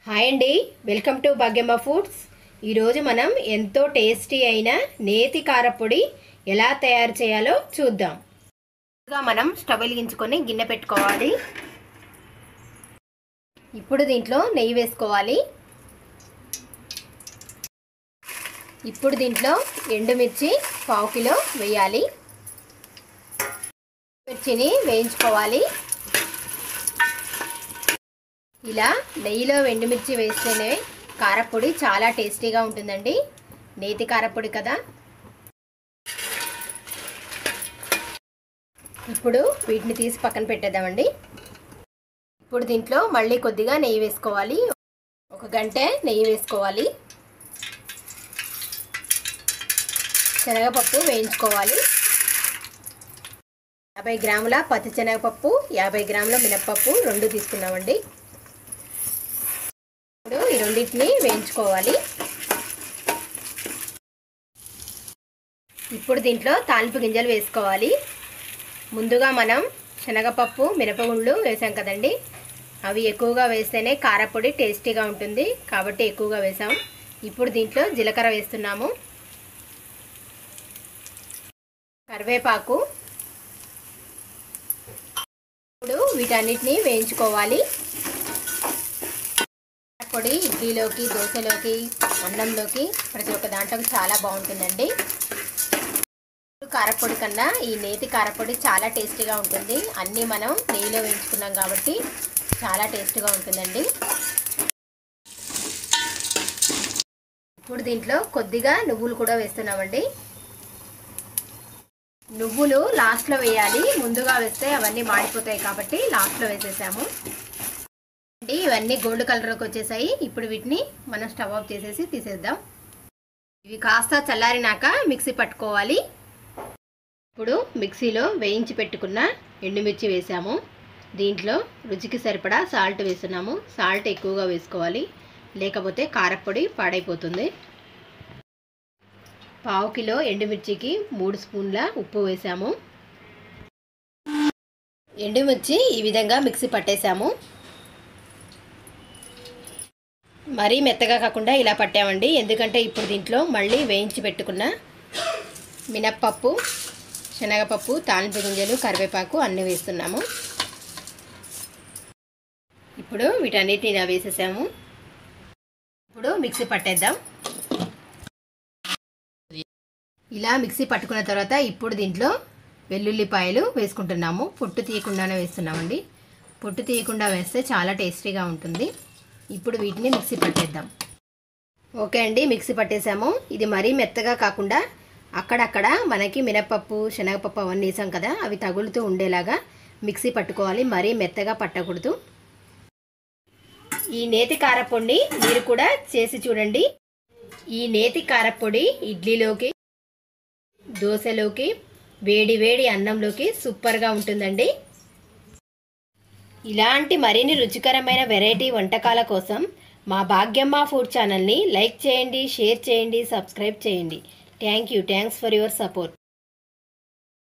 hi అండి welcome to భాగ్యమ్మ foods ఈరోజు మనం ఎంతో టేస్టీ అయిన నేతి కారపొడి ఎలా తయారు చేయాలో చూద్దాం ముందుగా మనం స్టవ్ వెలిగించుకొని గిన్నె పెట్టుకోవాలి ఇప్పుడు దీంట్లో నెయ్యి వేసుకోవాలి ఇప్పుడు దీంట్లో ఎండుమిర్చి పావు కిలో వేయాలి మిర్చిని వేయించుకోవాలి ఇలా నెయ్యిలో ఎండుమిర్చి వేస్తేనే కారపొడి చాలా టేస్టీగా ఉంటుందండి నేతి కారపొడి కదా ఇప్పుడు వీటిని తీసి పక్కన పెట్టేద్దామండి ఇప్పుడు దీంట్లో మళ్ళీ కొద్దిగా నెయ్యి వేసుకోవాలి ఒక గంట నెయ్యి వేసుకోవాలి శనగపప్పు వేయించుకోవాలి యాభై గ్రాముల పచ్చి శనగపప్పు యాభై గ్రాముల మినప్పప్పు రెండు తీసుకున్నామండి ఇప్పుడు ఈ రెండింటిని వేయించుకోవాలి ఇప్పుడు దీంట్లో తాలింపు గింజలు వేసుకోవాలి ముందుగా మనం శనగపప్పు మినపగుండ్లు వేసాం కదండి అవి ఎక్కువగా వేస్తేనే కారపొడి టేస్టీగా ఉంటుంది కాబట్టి ఎక్కువగా వేసాం ఇప్పుడు దీంట్లో జీలకర్ర వేస్తున్నాము కరివేపాకు ఇప్పుడు వీటన్నిటిని వేయించుకోవాలి పొడి ఇడ్లీలోకి దోశలోకి అన్నంలోకి ప్రతి ఒక్క దాంట్లో చాలా బాగుంటుందండి కారపొడి కన్నా ఈ నేతి కారపొడి చాలా టేస్టీగా ఉంటుంది అన్నీ మనం నెయ్యిలో వేయించుకున్నాం కాబట్టి చాలా టేస్టీగా ఉంటుందండి ఇప్పుడు దీంట్లో కొద్దిగా నువ్వులు కూడా వేస్తున్నామండి నువ్వులు లాస్ట్లో వేయాలి ముందుగా వేస్తే అవన్నీ మాడిపోతాయి కాబట్టి లాస్ట్లో వేసేసాము ఇవన్నీ గోల్డ్ కలర్లోకి వచ్చేసాయి ఇప్పుడు వీటిని మనం స్టవ్ ఆఫ్ చేసేసి తీసేద్దాం ఇవి కాస్త చల్లారినాక మిక్సీ పట్టుకోవాలి ఇప్పుడు మిక్సీలో వేయించి పెట్టుకున్న ఎండుమిర్చి వేసాము దీంట్లో రుచికి సరిపడా సాల్ట్ వేస్తున్నాము సాల్ట్ ఎక్కువగా వేసుకోవాలి లేకపోతే కారపొడి పాడైపోతుంది పావు కిలో ఎండుమిర్చికి మూడు స్పూన్ల ఉప్పు వేసాము ఎండుమిర్చి ఈ విధంగా మిక్సీ పట్టేశాము మరీ మెత్తగా కాకుండా ఇలా పట్టామండి ఎందుకంటే ఇప్పుడు దీంట్లో మళ్ళీ వేయించి పెట్టుకున్న మినప్పప్పు శనగపప్పు తాలింపు గింజలు కరివేపాకు అన్నీ వేస్తున్నాము ఇప్పుడు వీటన్నిటిని ఇలా వేసేసాము ఇప్పుడు మిక్సీ పట్టేద్దాం ఇలా మిక్సీ పట్టుకున్న తర్వాత ఇప్పుడు దీంట్లో వెల్లుల్లిపాయలు వేసుకుంటున్నాము పొట్టు తీయకుండానే వేస్తున్నామండి పొట్టు తీయకుండా వేస్తే చాలా టేస్టీగా ఉంటుంది ఇప్పుడు వీటిని మిక్సీ పట్టేద్దాం ఓకే అండి మిక్సీ పట్టేసాము ఇది మరీ మెత్తగా కాకుండా అక్కడక్కడ మనకి మినపప్పు శనగపప్పు అవన్నీ వేసాం కదా అవి తగులుతూ ఉండేలాగా మిక్సీ పట్టుకోవాలి మరీ మెత్తగా పట్టకూడదు ఈ నేతి కారపొడిని మీరు కూడా చేసి చూడండి ఈ నేతి కారపొడి ఇడ్లీలోకి దోశలోకి వేడి వేడి అన్నంలోకి సూపర్గా ఉంటుందండి ఇలాంటి మరిన్ని రుచికరమైన వెరైటీ వంటకాల కోసం మా భాగ్యమ్మ ఫుడ్ ఛానల్ని లైక్ చేయండి షేర్ చేయండి సబ్స్క్రైబ్ చేయండి thank you thanks for your support